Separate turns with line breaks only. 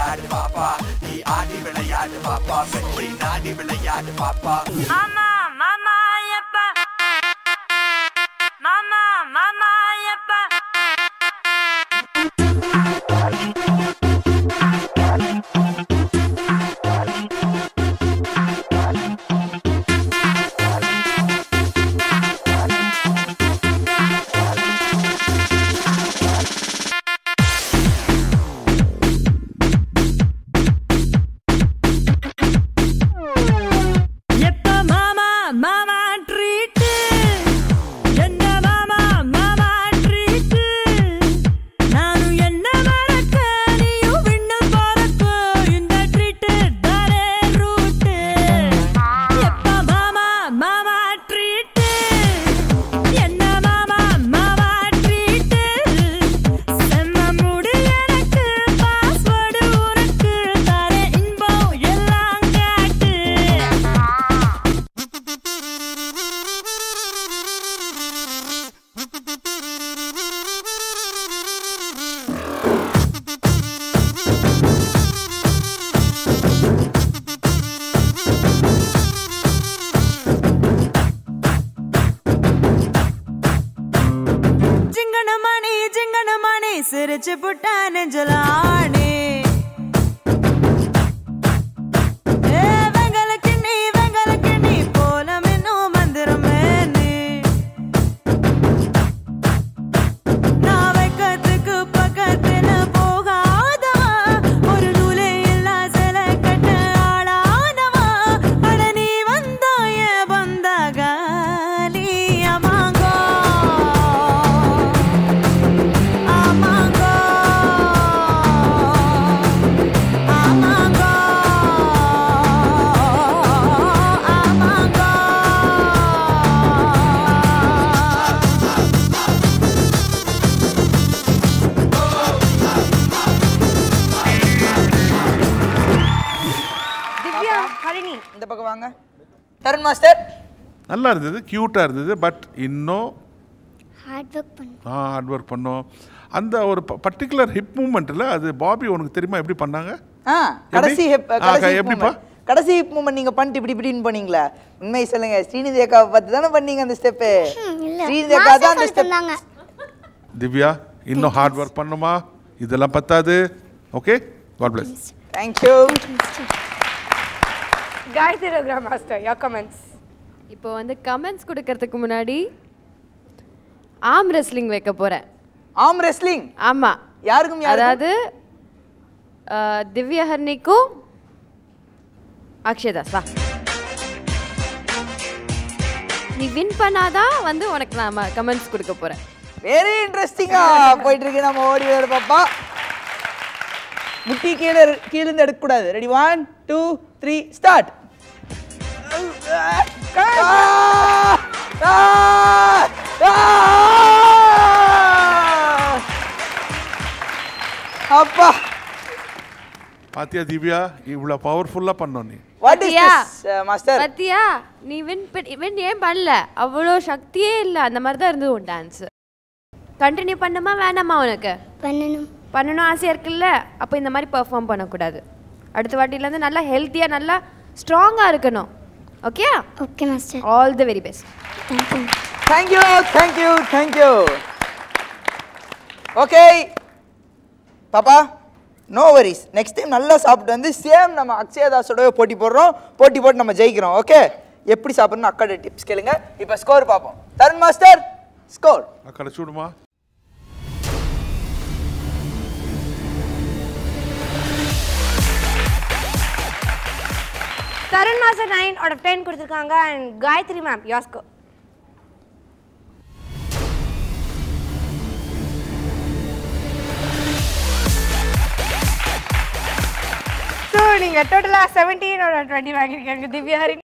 விளையாடு பாப்பா நீ ஆடி விளையாடு பாப்பா வெற்றி நாடி விளையாடு பாப்பா
மாமா மாமா ஐயப்பா மாமா மாமா ஐயப்பா எப்ப மாமா மாமா ட்ரீட் என்ன மாமா மாமா ட்ரீட் நானும் என்ன மறக்க நீயும் விண்ணு போறக்க இந்த ட்ரீட் தானே ரூட் எப்ப மாமா மாமா ட்ரீட் என்ன மாமா மாமா ட்ரீட் செம்ம முடி எனக்கு பாஸ்வேர்டு உனக்கு தரே இன்பம் எல்லாம் காட்டு ஜிங்கன மணி ஜிங்கன மணி சிரிச்சு புட்டா நெஞ்சல ஆணி ஏ வெங்கலக்கு நீ வெங்கலக்கு நீ போல மின்னும் மந்திரமே நீ நான் வைக்கத்துக்கு பக்கத்துல போகாதவா ஒரு நூலே இல்லா சில கட்ட ஆளாதவா அட நீ வந்தாய வந்தாகாலி அமாங்கோ அமாங்கோ அமாங்கோ அமாங்கோ
திவ்யா ஹரிணி
இந்த பக்கம் வாங்க தருண் மாஸ்டர்
நல்லா இருந்தது க்யூட்டாக இருந்தது பட் இன்னும்
ஹார்ட் ஒர்க் பண்ணு
ஹார்ட் ஒர்க் பண்ணோம் அந்த ஒரு பர்டிகுலர் ஹிப் மூமெண்ட்டில் அது பாபி உனக்கு தெரியுமா எப்படி பண்ணாங்க
ஆ கடைசி hip-
ஆ,
கடைசி hip
எப்படிப்பா?
movement. கடைசி ஹிப் மூமெண்ட் நீங்க பண்ணிட்டு இப்படி இப்படின்னு பண்ணீங்களா உண்மை சொல்லுங்க ஸ்ரீநிதி அக்காவை பார்த்து தானே பண்ணீங்க அந்த ஸ்டெப்பு
இல்ல
ஸ்ரீநிதி அக்கா தான் அந்த
மாஸ்டர்
ஸ்டெப்
சொன்னாங்க
திவ்யா இன்னும் ஹார்ட் ஒர்க் பண்ணுமா இதெல்லாம் பத்தாது okay God bless
thank you
Gayathri ரகுரா மாஸ்டர் யோர் கமெண்ட்ஸ்
இப்போ வந்து கமெண்ட்ஸ் கொடுக்கறதுக்கு முன்னாடி ஆம் ரெஸ்லிங் வைக்க போறேன்
ஆம் ரெஸ்லிங்
ஆமா
யாருக்கும் யாருக்கும்?
அதாவது அஹ், திவ்யா ஹர்னிக்கும் அக்ஷயதாஸ் வா நீ வின் பண்ணாதான் வந்து உனக்கு நான் கமெண்ட்ஸ் கொடுக்க போறேன்
வெரி இன்ட்ரெஸ்டிங்கா போயிட்டு இருக்கு நம்ம ஓடி வேறு பாப்பா முட்டி கீழே இரு- கீழ இருந்து எடுக்க கூடாது ready one two three start அப்பா
பாத்தியா திவ்யா இவ்வளோ பவர்ஃபுல்லாக பண்ணோம் நீ
வாட் இஸ்
பாத்தியா?
திஸ் மாஸ்டர்
பத்தியா நீ வின் வின் ஏன் பண்ணல அவ்வளோ சக்தியே இல்லை அந்த மாதிரி தான் இருந்தது உன் டான்ஸ் கண்டினியூ பண்ணுமா வேணாமா உனக்கு
பண்ணணும்
பண்ணணும் ஆசையாக இருக்குல்ல அப்போ இந்த மாதிரி பெர்ஃபார்ம் பண்ணக்கூடாது அடுத்த வாட்டிலேருந்து நல்லா ஹெல்த்தியாக நல்லா ஸ்ட்ராங்காக இருக்கணும் okay
okay master
all the very best
thank you
thank you thank you thank you okay பாப்பா நோ வரிஸ் நெக்ஸ்ட் டைம் நல்லா சாப்பிட்டு வந்து சேம் நம்ம அக்ஷயதாஸோட போட்டி போடுறோம் போட்டி போட்டு நம்ம ஜெயிக்கிறோம் ஓகே எப்படி சாப்பிடணும் அக்காட டிப்ஸ் கேளுங்க இப்போ ஸ்கோர் பார்ப்போம் தருண் மாஸ்டர் ஸ்கோர்
அக்கடை சூடுமா
Tarun master nine out of ten கொடுத்துருக்காங்க அண்ட் காயத்ரி மேம் யாஸ்கோ ஸோ நீங்கள் டோட்டலாக செவன்டீன் அவுட் ஆஃப் டுவெண்ட்டி வாங்கியிருக்காங்க திவ்யா ஹரிணி